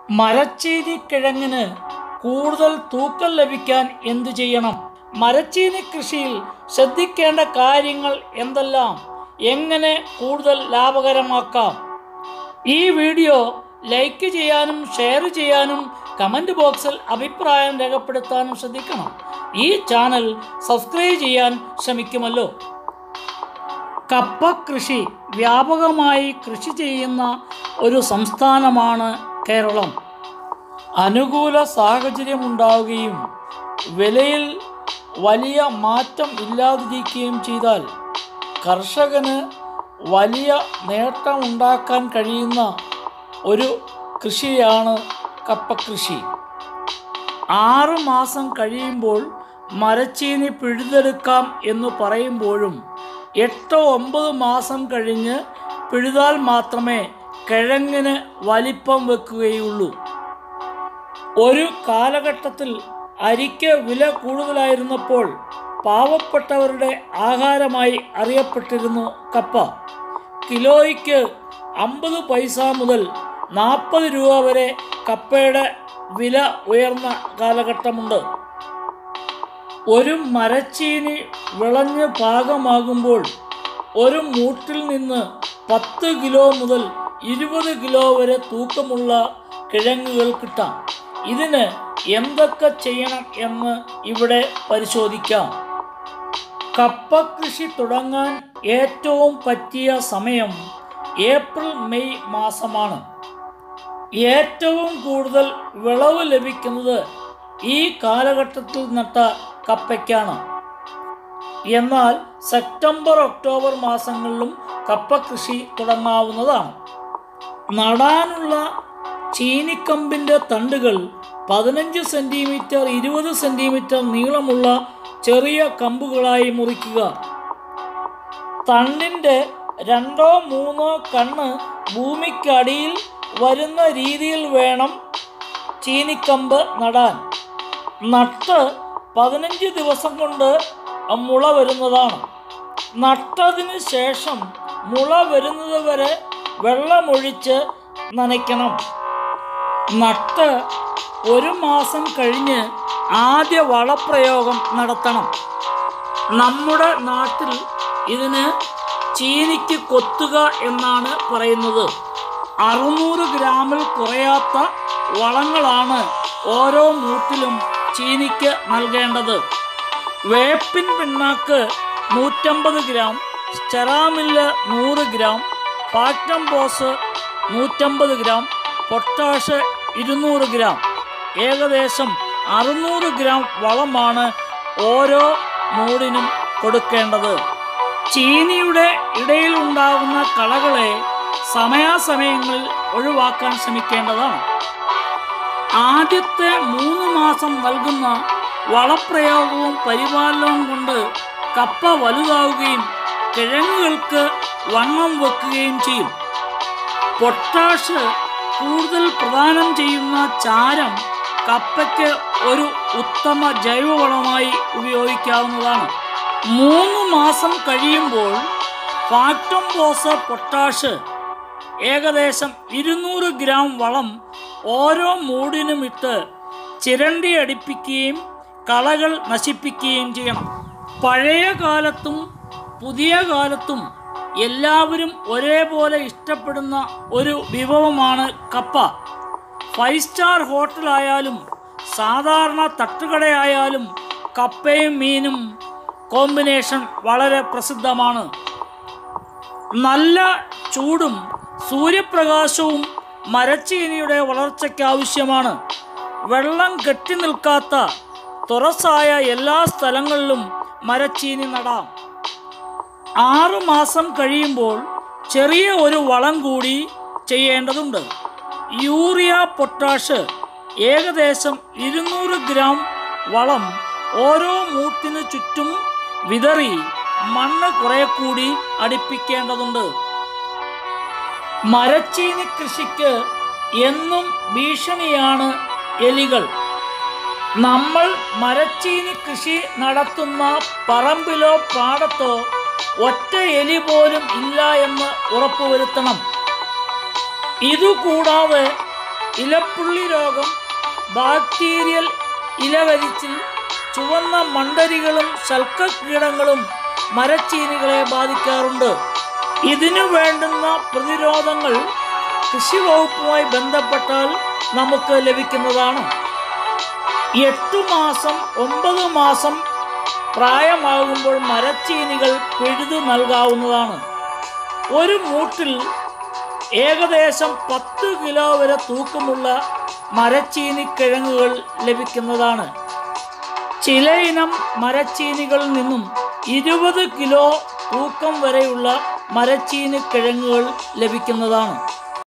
മരച്ചീനി കിഴങ്ങിന് കൂടുതൽ തൂക്കം ലഭിക്കാൻ എന്തു ചെയ്യണം മരച്ചീനി കൃഷിയിൽ ശ്രദ്ധിക്കേണ്ട കാര്യങ്ങൾ എന്തെല്ലാം എങ്ങനെ കൂടുതൽ ലാഭകരമാക്കാം ഈ വീഡിയോ ലൈക്ക് ചെയ്യാനും ഷെയർ ചെയ്യാനും കമൻറ്റ് ബോക്സിൽ അഭിപ്രായം രേഖപ്പെടുത്താനും ശ്രദ്ധിക്കണം ഈ ചാനൽ സബ്സ്ക്രൈബ് ചെയ്യാൻ ശ്രമിക്കുമല്ലോ കപ്പ കൃഷി വ്യാപകമായി കൃഷി ചെയ്യുന്ന ഒരു സംസ്ഥാനമാണ് കേരളം അനുകൂല സാഹചര്യമുണ്ടാവുകയും വിലയിൽ വലിയ മാറ്റം ഇല്ലാതിരിക്കുകയും ചെയ്താൽ കർഷകന് വലിയ നേട്ടമുണ്ടാക്കാൻ കഴിയുന്ന ഒരു കൃഷിയാണ് കപ്പകൃഷി ആറ് മാസം കഴിയുമ്പോൾ മരച്ചീനി പിഴുതെടുക്കാം എന്ന് പറയുമ്പോഴും എട്ടോ ഒമ്പത് മാസം കഴിഞ്ഞ് പിഴുതാൽ മാത്രമേ കിഴങ്ങിന് വലിപ്പം വെക്കുകയുള്ളൂ ഒരു കാലഘട്ടത്തിൽ അരിക്ക് വില കൂടുതലായിരുന്നപ്പോൾ പാവപ്പെട്ടവരുടെ ആഹാരമായി അറിയപ്പെട്ടിരുന്നു കപ്പ കിലോയ്ക്ക് അമ്പത് പൈസ മുതൽ നാൽപ്പത് രൂപ വരെ കപ്പയുടെ വില ഉയർന്ന കാലഘട്ടമുണ്ട് ഒരു മരച്ചീനി വിളഞ്ഞ് പാകമാകുമ്പോൾ ഒരു മൂട്ടിൽ നിന്ന് പത്ത് കിലോ മുതൽ ഇരുപത് കിലോ വരെ തൂക്കമുള്ള കിഴങ്ങുകൾ കിട്ടാം ഇതിന് എന്തൊക്കെ ചെയ്യണം എന്ന് ഇവിടെ പരിശോധിക്കാം കപ്പ കൃഷി തുടങ്ങാൻ ഏറ്റവും പറ്റിയ സമയം ഏപ്രിൽ മെയ് മാസമാണ് ഏറ്റവും കൂടുതൽ വിളവ് ലഭിക്കുന്നത് ഈ കാലഘട്ടത്തിൽ നട്ട കപ്പയ്ക്കാണ് എന്നാൽ സെപ്റ്റംബർ ഒക്ടോബർ മാസങ്ങളിലും കപ്പ കൃഷി തുടങ്ങാവുന്നതാണ് നടാനുള്ള ചീനിക്കമ്പിൻ്റെ തണ്ടുകൾ പതിനഞ്ച് സെൻറ്റിമീറ്റർ ഇരുപത് സെൻറ്റിമീറ്റർ നീളമുള്ള ചെറിയ കമ്പുകളായി മുറിക്കുക തണ്ടിൻ്റെ രണ്ടോ മൂന്നോ കണ്ണ് ഭൂമിക്കടിയിൽ വരുന്ന രീതിയിൽ വേണം ചീനിക്കമ്പ് നടാൻ നട്ട് പതിനഞ്ച് ദിവസം കൊണ്ട് മുള വരുന്നതാണ് നട്ടതിന് ശേഷം മുള വരുന്നത് വരെ വെള്ളമൊഴിച്ച് നനയ്ക്കണം നട്ട് ഒരു മാസം കഴിഞ്ഞ് ആദ്യ വളപ്രയോഗം നടത്തണം നമ്മുടെ നാട്ടിൽ ഇതിന് ചീനിക്ക് കൊത്തുക എന്നാണ് പറയുന്നത് അറുന്നൂറ് ഗ്രാമിൽ കുറയാത്ത വളങ്ങളാണ് ഓരോ മൂട്ടിലും ചീനിക്ക് നൽകേണ്ടത് വേപ്പിൻ പിണ്ണാക്ക് നൂറ്റമ്പത് ഗ്രാം സ്റ്റെറാമില്ല് നൂറ് ഗ്രാം ഫാക്ടം ബോസ് നൂറ്റമ്പത് ഗ്രാം പൊട്ടാഷ് ഇരുന്നൂറ് ഗ്രാം ഏകദേശം അറുന്നൂറ് ഗ്രാം വളമാണ് ഓരോ മൂടിനും കൊടുക്കേണ്ടത് ചീനിയുടെ ഇടയിൽ ഉണ്ടാകുന്ന കളകളെ സമയാസമയങ്ങളിൽ ഒഴിവാക്കാൻ ശ്രമിക്കേണ്ടതാണ് ആദ്യത്തെ മൂന്ന് മാസം നൽകുന്ന വളപ്രയോഗവും പരിപാലനവും കൊണ്ട് കപ്പ വലുതാവുകയും കിഴങ്ങുകൾക്ക് വണ്ണം വെക്കുകയും ചെയ്യും പൊട്ടാഷ് കൂടുതൽ പ്രദാനം ചെയ്യുന്ന ചാരം കപ്പയ്ക്ക് ഒരു ഉത്തമ ജൈവവളമായി ഉപയോഗിക്കാവുന്നതാണ് മൂന്ന് മാസം കഴിയുമ്പോൾ ഫാക്ടം ബോസ് പൊട്ടാഷ് ഏകദേശം ഇരുന്നൂറ് ഗ്രാം വളം ഓരോ മൂടിനും ഇട്ട് ചിരണ്ടി അടിപ്പിക്കുകയും കളകൾ നശിപ്പിക്കുകയും ചെയ്യണം പഴയ കാലത്തും പുതിയ കാലത്തും എല്ലാവരും ഒരേപോലെ ഇഷ്ടപ്പെടുന്ന ഒരു വിഭവമാണ് കപ്പ ഫൈവ് സ്റ്റാർ ഹോട്ടലായാലും സാധാരണ തട്ടുകടയായാലും കപ്പയും മീനും കോമ്പിനേഷൻ വളരെ പ്രസിദ്ധമാണ് നല്ല ചൂടും സൂര്യപ്രകാശവും മരച്ചീനിയുടെ വളർച്ചയ്ക്ക് ആവശ്യമാണ് വെള്ളം കെട്ടി നിൽക്കാത്ത തുറസായ എല്ലാ സ്ഥലങ്ങളിലും മരച്ചീനി നടാം ആറു മാസം കഴിയുമ്പോൾ ചെറിയ ഒരു വളം കൂടി ചെയ്യേണ്ടതുണ്ട് യൂറിയ പൊട്ടാഷ് ഏകദേശം ഇരുന്നൂറ് ഗ്രാം വളം ഓരോ മൂട്ടിന് ചുറ്റും വിതറി മണ്ണ് കുറെ കൂടി അടിപ്പിക്കേണ്ടതുണ്ട് മരച്ചീനി കൃഷിക്ക് എന്നും ഭീഷണിയാണ് എലികൾ നമ്മൾ മരച്ചീനി കൃഷി നടത്തുന്ന പറമ്പിലോ പാടത്തോ ഒറ്റ എലി പോലും ഇല്ല എന്ന് ഉറപ്പുവരുത്തണം ഇതുകൂടാതെ ഇലപ്പുള്ളി രോഗം ബാക്ടീരിയൽ ഇലകരിച്ചിൽ ചുവന്ന മണ്ടരികളും ശൽക്കകീടങ്ങളും മരച്ചീനികളെ ബാധിക്കാറുണ്ട് ഇതിനു വേണ്ടുന്ന പ്രതിരോധങ്ങൾ കൃഷി വകുപ്പുമായി ബന്ധപ്പെട്ടാൽ നമുക്ക് ലഭിക്കുന്നതാണ് എട്ടു മാസം ഒമ്പത് മാസം പ്രായമാകുമ്പോൾ മരച്ചീനികൾ പിഴുതു നൽകാവുന്നതാണ് ഒരു മൂട്ടിൽ ഏകദേശം പത്ത് കിലോ വരെ തൂക്കമുള്ള മരച്ചീനി കിഴങ്ങുകൾ ലഭിക്കുന്നതാണ് ചില ഇനം മരച്ചീനികളിൽ നിന്നും ഇരുപത് കിലോ തൂക്കം വരെയുള്ള മരച്ചീനി കിഴങ്ങുകൾ ലഭിക്കുന്നതാണ്